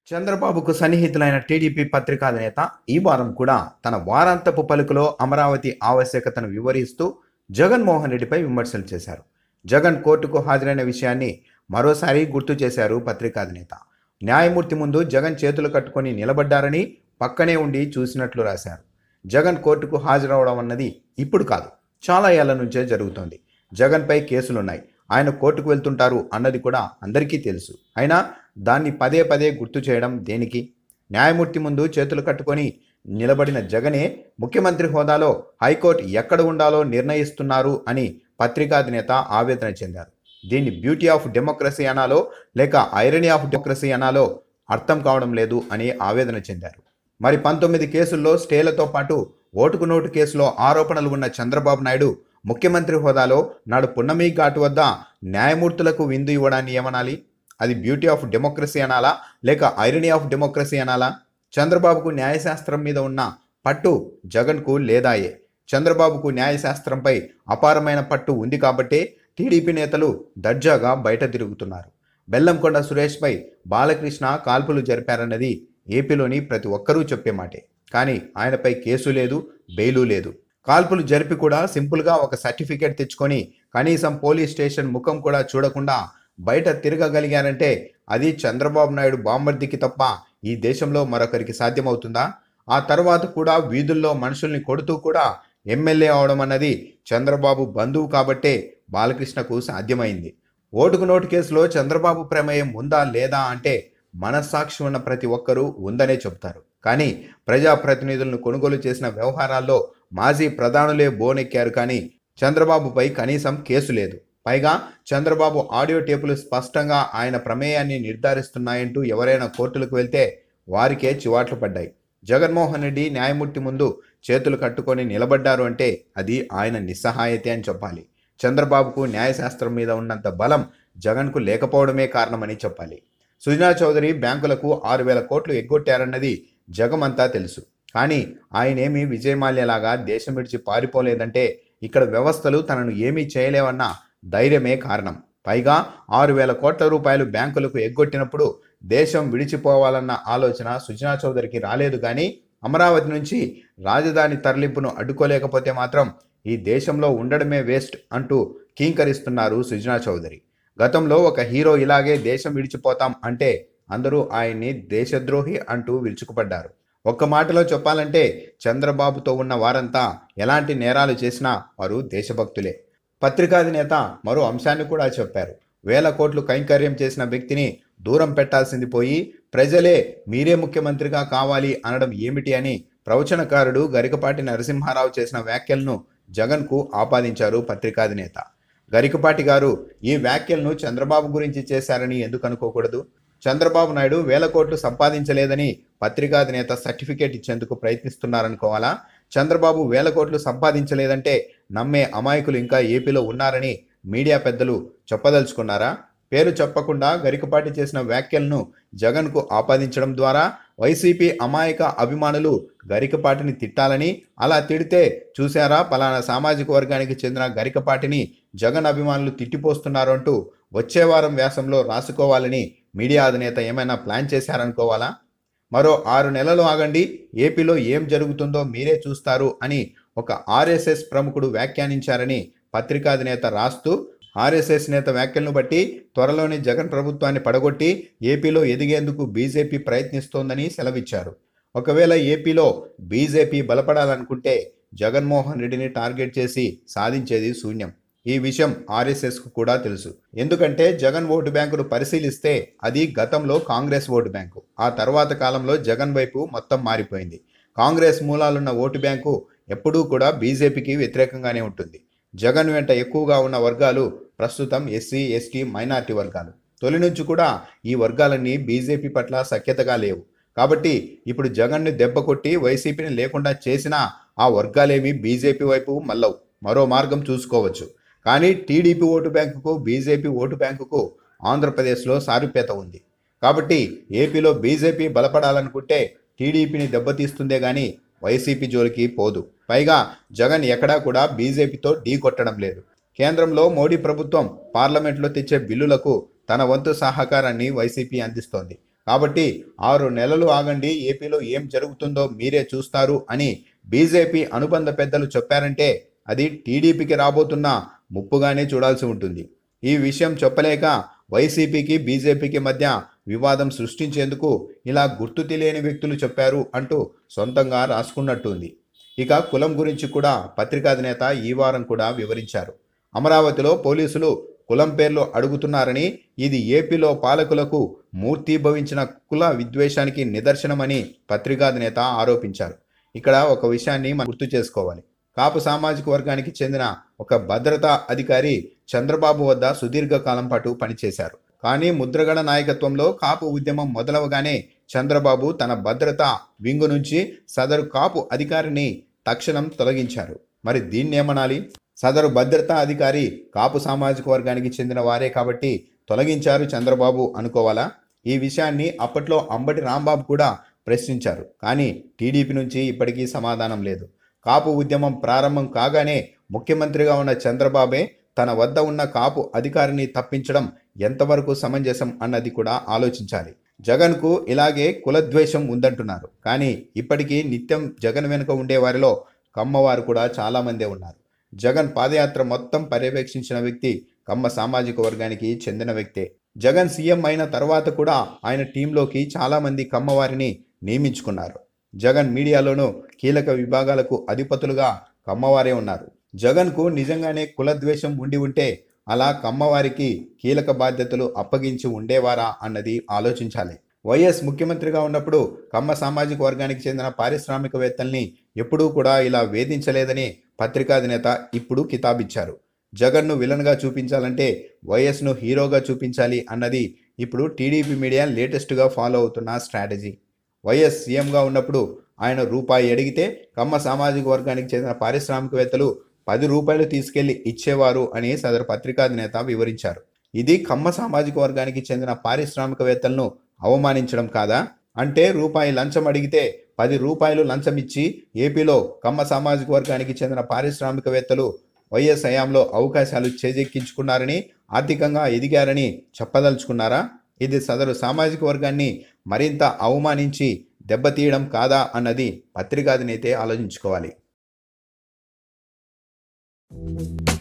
చంద్రబాబుకు సన్నిహితులైన టీడీపీ పత్రికా అధినేత ఈ వారం కూడా తన వారాంతపు పలుకులో అమరావతి ఆవశ్యకతను వివరిస్తూ జగన్మోహన్ రెడ్డిపై విమర్శలు చేశారు జగన్ కోర్టుకు హాజరైన విషయాన్ని మరోసారి గుర్తు చేశారు పత్రికా అధినేత న్యాయమూర్తి ముందు జగన్ చేతులు కట్టుకొని నిలబడ్డారని పక్కనే ఉండి చూసినట్లు రాశారు జగన్ కోర్టుకు హాజరవడం అన్నది ఇప్పుడు కాదు చాలా ఏళ్ల నుంచే జరుగుతోంది జగన్పై కేసులున్నాయి ఆయన కోర్టుకు వెళ్తుంటారు అన్నది కూడా అందరికీ తెలుసు అయినా దాన్ని పదే పదే గుర్తు చేయడం దేనికి న్యాయమూర్తి ముందు చేతులు కట్టుకొని నిలబడిన జగనే ముఖ్యమంత్రి హోదాలో హైకోర్టు ఎక్కడ ఉండాలో నిర్ణయిస్తున్నారు అని పత్రికాధినేత ఆవేదన చెందారు దీన్ని బ్యూటీ ఆఫ్ డెమోక్రసీ అనాలో లేక ఐరనీ ఆఫ్ డెమోక్రసీ అనాలో అర్థం కావడం లేదు అని ఆవేదన చెందారు మరి పంతొమ్మిది కేసుల్లో స్టేలతో పాటు ఓటుకు నోటు కేసులో ఆరోపణలు ఉన్న చంద్రబాబు నాయుడు ముఖ్యమంత్రి హోదాలో నాడు పున్నమి ఘాటు వద్ద న్యాయమూర్తులకు విందు ఇవ్వడాన్ని ఏమనాలి అది బ్యూటీ ఆఫ్ డెమోక్రసీ అనాలా లేక ఐరనీ ఆఫ్ డెమోక్రసీ అనాలా చంద్రబాబుకు న్యాయశాస్త్రం మీద ఉన్న పట్టు జగన్కు లేదాయే చంద్రబాబుకు న్యాయశాస్త్రంపై అపారమైన పట్టు ఉంది కాబట్టే టీడీపీ నేతలు దర్జాగా బయట తిరుగుతున్నారు బెల్లంకొండ సురేష్పై బాలకృష్ణ కాల్పులు జరిపారన్నది ఏపీలోని ప్రతి ఒక్కరూ చెప్పే మాటే కానీ ఆయనపై కేసు లేదు బెయిలు లేదు కాల్పులు జరిపి కూడా సింపుల్గా ఒక సర్టిఫికేట్ తెచ్చుకొని కనీసం పోలీస్ స్టేషన్ ముఖం కూడా చూడకుండా బయట తిరగగలిగారంటే అది చంద్రబాబు నాయుడు బాంబర్దికి తప్ప ఈ దేశంలో మరొకరికి సాధ్యమవుతుందా ఆ తర్వాత కూడా వీధుల్లో మనుషుల్ని కొడుతూ కూడా ఎమ్మెల్యే అవడం అన్నది చంద్రబాబు బంధువు కాబట్టే బాలకృష్ణకు సాధ్యమైంది ఓటుకు నోటు కేసులో చంద్రబాబు ప్రమేయం ఉందా లేదా అంటే మనస్సాక్షి ఉన్న ప్రతి ఒక్కరూ ఉందనే చెబుతారు కానీ ప్రజాప్రతినిధులను కొనుగోలు చేసిన వ్యవహారాల్లో మాజీ ప్రధానులే బోనెక్కారు కానీ చంద్రబాబుపై కనీసం కేసు లేదు పైగా చంద్రబాబు ఆడియో టేపులు స్పష్టంగా ఆయన ప్రమేయాన్ని నిర్ధారిస్తున్నాయంటూ ఎవరైనా కోర్టులకు వెళ్తే వారికే చివాట్లు పడ్డాయి జగన్మోహన్ రెడ్డి న్యాయమూర్తి ముందు చేతులు కట్టుకొని నిలబడ్డారు అంటే అది ఆయన నిస్సహాయతే అని చెప్పాలి చంద్రబాబుకు న్యాయశాస్త్రం మీద ఉన్నంత బలం జగన్కు లేకపోవడమే కారణమని చెప్పాలి సుజనా చౌదరి బ్యాంకులకు ఆరు వేల కోట్లు ఎగ్గొట్టారన్నది జగమంతా తెలుసు కానీ ఆయనేమి విజయమాల్యలాగా దేశం విడిచి పారిపోలేదంటే ఇక్కడ వ్యవస్థలు తనను ఏమీ చేయలేవన్న ధైర్యమే కారణం పైగా ఆరు వేల కోట్ల రూపాయలు బ్యాంకులకు ఎగ్గొట్టినప్పుడు దేశం విడిచిపోవాలన్న ఆలోచన సుజనా చౌదరికి రాలేదు కానీ అమరావతి నుంచి రాజధాని తరలింపును అడ్డుకోలేకపోతే మాత్రం ఈ దేశంలో ఉండడమే వేస్ట్ అంటూ కీంకరిస్తున్నారు సుజనా చౌదరి గతంలో ఒక హీరో ఇలాగే దేశం విడిచిపోతాం అంటే అందరూ ఆయన్ని దేశద్రోహి అంటూ విరుచుకుపడ్డారు ఒక్క మాటలో చెప్పాలంటే చంద్రబాబుతో ఉన్న వారంతా ఎలాంటి నేరాలు చేసినా వారు దేశభక్తులే పత్రికాధినేత మరో అంశాన్ని కూడా చెప్పారు వేల కోట్లు కైంకర్యం చేసిన వ్యక్తిని దూరం పెట్టాల్సింది పోయి ప్రజలే మీరే ముఖ్యమంత్రిగా కావాలి అనడం ఏమిటి అని ప్రవచనకారుడు గరికపాటి నరసింహారావు చేసిన వ్యాఖ్యలను జగన్కు ఆపాదించారు పత్రికాధినేత గరికపాటి గారు ఈ వ్యాఖ్యలను చంద్రబాబు గురించి చేశారని ఎందుకు అనుకోకూడదు చంద్రబాబు నాయుడు వేల కోట్లు సంపాదించలేదని పత్రికాధినేత సర్టిఫికేట్ ఇచ్చేందుకు ప్రయత్నిస్తున్నారనుకోవాలా చంద్రబాబు వేల కోట్లు సంపాదించలేదంటే నమ్మే అమాయకులు ఇంకా ఏపీలో ఉన్నారని మీడియా పెద్దలు చెప్పదలుచుకున్నారా పేరు చెప్పకుండా గరికపాటి చేసిన వ్యాఖ్యలను జగన్కు ఆపాదించడం ద్వారా వైసీపీ అమాయక అభిమానులు గరికపాటిని తిట్టాలని అలా తిడితే చూశారా పలానా సామాజిక వర్గానికి చెందిన గరికపాటిని జగన్ అభిమానులు తిట్టిపోస్తున్నారు అంటూ వచ్చే వారం వ్యాసంలో రాసుకోవాలని మీడియా అధినేత ఏమైనా ప్లాన్ చేశారనుకోవాలా మరో ఆరు నెలలు ఆగండి ఏపీలో ఏం జరుగుతుందో మీరే చూస్తారు అని ఒక ఆర్ఎస్ఎస్ ప్రముఖుడు వ్యాఖ్యానించారని పత్రికాధినేత రాస్తూ ఆర్ఎస్ఎస్ నేత వ్యాఖ్యలను బట్టి త్వరలోనే జగన్ ప్రభుత్వాన్ని పడగొట్టి ఏపీలో ఎదిగేందుకు బీజేపీ ప్రయత్నిస్తోందని సెలవిచ్చారు ఒకవేళ ఏపీలో బీజేపీ బలపడాలనుకుంటే జగన్మోహన్ రెడ్డిని టార్గెట్ చేసి సాధించేది శూన్యం ఈ విషయం ఆర్ఎస్ఎస్కు కూడా తెలుసు ఎందుకంటే జగన్ ఓటు బ్యాంకును పరిశీలిస్తే అది గతంలో కాంగ్రెస్ ఓటు బ్యాంకు ఆ తర్వాత కాలంలో జగన్ వైపు మొత్తం మారిపోయింది కాంగ్రెస్ మూలాలున్న ఓటు బ్యాంకు ఎప్పుడూ కూడా బీజేపీకి వ్యతిరేకంగానే ఉంటుంది జగన్ వెంట ఎక్కువగా ఉన్న వర్గాలు ప్రస్తుతం ఎస్సీ ఎస్టీ మైనార్టీ వర్గాలు తొలి నుంచి కూడా ఈ వర్గాలన్నీ బీజేపీ పట్ల సఖ్యతగా లేవు కాబట్టి ఇప్పుడు జగన్ను దెబ్బ కొట్టి వైసీపీని లేకుండా చేసినా ఆ వర్గాలేమి బీజేపీ వైపు మల్లవు మరో మార్గం చూసుకోవచ్చు కానీ టీడీపీ ఓటు బ్యాంకుకు బీజేపీ ఓటు బ్యాంకుకు ఆంధ్రప్రదేశ్లో సారూప్యత ఉంది కాబట్టి ఏపీలో బీజేపీ బలపడాలనుకుంటే టీడీపీని దెబ్బతీస్తుందే కానీ వైసీపీ జోలికి పోదు పైగా జగన్ ఎక్కడా కూడా బీజేపీతో ఢీ కొట్టడం లేదు కేంద్రంలో మోడీ ప్రభుత్వం పార్లమెంట్లో తెచ్చే బిల్లులకు తన వంతు సహకారాన్ని వైసీపీ అందిస్తోంది కాబట్టి ఆరు నెలలు ఆగండి ఏపీలో ఏం జరుగుతుందో మీరే చూస్తారు అని బీజేపీ అనుబంధ పెద్దలు చెప్పారంటే అది టీడీపీకి రాబోతున్న ముప్పుగానే చూడాల్సి ఉంటుంది ఈ విషయం చెప్పలేక వైసీపీకి బీజేపీకి మధ్య వివాదం సృష్టించేందుకు ఇలా గుర్తు తెలియని వ్యక్తులు చెప్పారు అంటూ సొంతంగా రాసుకున్నట్టుంది ఇక కులం గురించి కూడా పత్రికాధినేత ఈ వారం కూడా వివరించారు అమరావతిలో పోలీసులు కులం పేర్లు అడుగుతున్నారని ఇది ఏపీలో పాలకులకు మూర్తీభవించిన కుల విద్వేషానికి నిదర్శనమని పత్రికాధినేత ఆరోపించారు ఇక్కడ ఒక విషయాన్ని మనం గుర్తు చేసుకోవాలి కాపు సామాజిక వర్గానికి చెందిన ఒక భద్రతా అధికారి చంద్రబాబు వద్ద సుదీర్ఘకాలం పాటు పనిచేశారు కానీ ముద్రగడ నాయకత్వంలో కాపు ఉద్యమం మొదలవగానే చంద్రబాబు తన భద్రతా వింగు నుంచి సదరు కాపు అధికారిని తక్షణం తొలగించారు మరి దీన్నేమనాలి సదరు భద్రతా అధికారి కాపు సామాజిక వర్గానికి చెందిన వారే కాబట్టి తొలగించారు చంద్రబాబు అనుకోవాలా ఈ విషయాన్ని అప్పట్లో అంబటి రాంబాబు కూడా ప్రశ్నించారు కానీ టీడీపీ నుంచి ఇప్పటికీ సమాధానం లేదు కాపు ఉద్యమం ప్రారంభం కాగానే ముఖ్యమంత్రిగా ఉన్న చంద్రబాబే తన వద్ద ఉన్న కాపు అధికారిని తప్పించడం ఎంతవరకు సమంజసం అన్నది కూడా ఆలోచించాలి జగన్కు ఇలాగే కులద్వేషం ఉందంటున్నారు కానీ ఇప్పటికీ నిత్యం జగన్ వెనుక ఉండే వారిలో కమ్మవారు కూడా చాలామందే ఉన్నారు జగన్ పాదయాత్ర మొత్తం పర్యవేక్షించిన వ్యక్తి కమ్మ సామాజిక వర్గానికి చెందిన వ్యక్తే జగన్ సీఎం అయిన తర్వాత కూడా ఆయన టీంలోకి చాలామంది కమ్మవారిని నియమించుకున్నారు జగన్ మీడియాలోనూ కీలక విభాగాలకు అధిపతులుగా కమ్మవారే ఉన్నారు జగన్కు నిజంగానే కులద్వేషం ఉండి ఉంటే అలా కమ్మవారికి కీలక బాధ్యతలు అప్పగించి ఉండేవారా అన్నది ఆలోచించాలి వైఎస్ ముఖ్యమంత్రిగా ఉన్నప్పుడు కమ్మ సామాజిక వర్గానికి చెందిన పారిశ్రామికవేత్తల్ని ఎప్పుడూ కూడా ఇలా వేధించలేదని పత్రికాధినేత ఇప్పుడు కితాబిచ్చారు జగన్ను విలన్గా చూపించాలంటే వైఎస్ను హీరోగా చూపించాలి అన్నది ఇప్పుడు టీడీపీ మీడియా లేటెస్ట్గా ఫాలో అవుతున్న స్ట్రాటజీ వైఎస్ సీఎంగా ఉన్నప్పుడు ఆయన రూపాయి అడిగితే కమ్మ సామాజిక వర్గానికి చెందిన పారిశ్రామికవేత్తలు పది రూపాయలు తీసుకెళ్లి ఇచ్చేవారు అని సదరు పత్రికాధినేత వివరించారు ఇది కమ్మ సామాజిక వర్గానికి చెందిన పారిశ్రామికవేత్తలను అవమానించడం కాదా అంటే రూపాయి లంచం అడిగితే పది రూపాయలు లంచం ఇచ్చి ఏపీలో కమ్మ సామాజిక వర్గానికి చెందిన పారిశ్రామికవేత్తలు వైఎస్ హయాంలో అవకాశాలు చేజెక్కించుకున్నారని ఆర్థికంగా ఎదిగారని చెప్పదలుచుకున్నారా ఇది సదరు సామాజిక వర్గాన్ని మరింత అవమానించి దెబ్బతీయడం కాదా అన్నది పత్రికాధినేతే ఆలోచించుకోవాలి